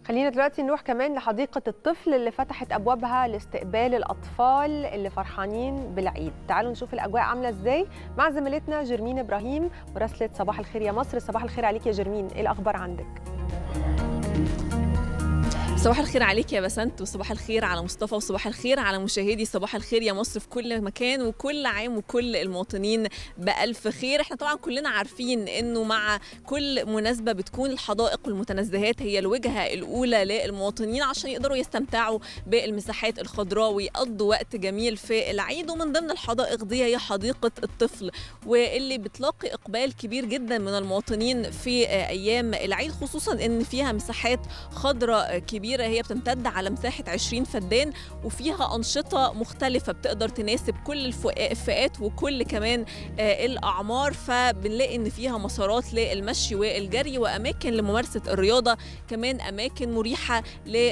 خلينا دلوقتي نروح كمان لحديقة الطفل اللي فتحت أبوابها لاستقبال الأطفال اللي فرحانين بالعيد تعالوا نشوف الأجواء عاملة إزاي مع زميلتنا جرمين إبراهيم مراسلة صباح الخير يا مصر صباح الخير عليك يا جرمين إيه الأخبار عندك؟ صباح الخير عليك يا بسنت وصباح الخير على مصطفى وصباح الخير على مشاهدي صباح الخير يا مصر في كل مكان وكل عام وكل المواطنين بألف خير احنا طبعا كلنا عارفين انه مع كل مناسبة بتكون الحدائق والمتنزهات هي الوجهة الأولى للمواطنين عشان يقدروا يستمتعوا بالمساحات الخضراء ويقضوا وقت جميل في العيد ومن ضمن الحدائق دي هي حديقة الطفل واللي بتلاقي إقبال كبير جدا من المواطنين في أيام العيد خصوصا ان فيها مساحات خضراء كبيرة كبيره هي بتمتد على مساحه 20 فدان وفيها انشطه مختلفه بتقدر تناسب كل الفئات وكل كمان الاعمار فبنلاقي ان فيها مسارات للمشي والجري واماكن لممارسه الرياضه كمان اماكن مريحه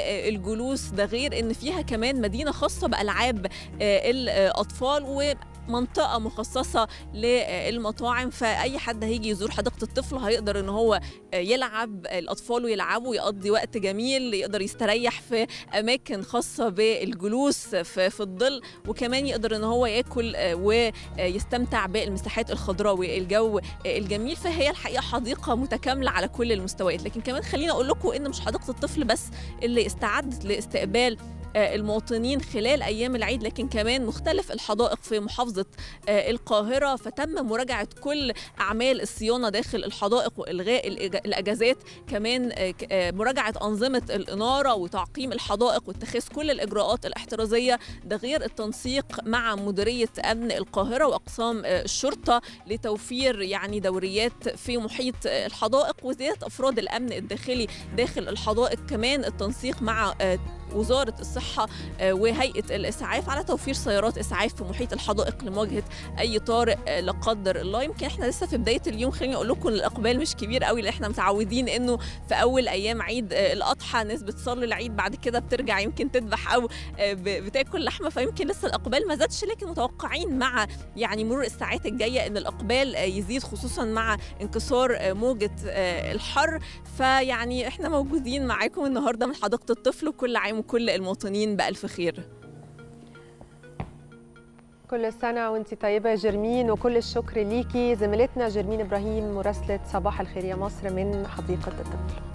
للجلوس ده غير ان فيها كمان مدينه خاصه بالعاب الاطفال و منطقة مخصصة للمطاعم فأي حد هيجي يزور حديقة الطفل هيقدر إن هو يلعب الأطفال ويلعبوا يقضي وقت جميل يقدر يستريح في أماكن خاصة بالجلوس في, في الظل وكمان يقدر إن هو ياكل ويستمتع بالمساحات الخضراء والجو الجميل فهي الحقيقة حديقة متكاملة على كل المستويات لكن كمان خلينا أقول لكم إن مش حديقة الطفل بس اللي استعدت لاستقبال المواطنين خلال ايام العيد لكن كمان مختلف الحدائق في محافظه القاهره فتم مراجعه كل اعمال الصيانه داخل الحدائق والغاء الاجازات كمان مراجعه انظمه الاناره وتعقيم الحدائق واتخاذ كل الاجراءات الاحترازيه ده غير التنسيق مع مديريه امن القاهره واقسام الشرطه لتوفير يعني دوريات في محيط الحدائق وزياده افراد الامن الداخلي داخل الحدائق كمان التنسيق مع وزاره الصحه وهيئه الاسعاف على توفير سيارات اسعاف في محيط الحدائق لمواجهه اي طارئ لا قدر الله يمكن احنا لسه في بدايه اليوم خليني اقول لكم الاقبال مش كبير قوي اللي احنا متعودين انه في اول ايام عيد الاضحى ناس بتصلي العيد بعد كده بترجع يمكن تذبح او بتاكل لحمه فيمكن لسه الاقبال ما زادش لكن متوقعين مع يعني مرور الساعات الجايه ان الاقبال يزيد خصوصا مع انكسار موجه الحر فيعني احنا موجودين معاكم النهارده من حديقه الطفل وكل عام وكل المواطنين بألف خير كل سنة وانت طيبة يا جرمين وكل الشكر ليكي زميلتنا جرمين إبراهيم مراسلة صباح الخير يا مصر من حديقة الطفل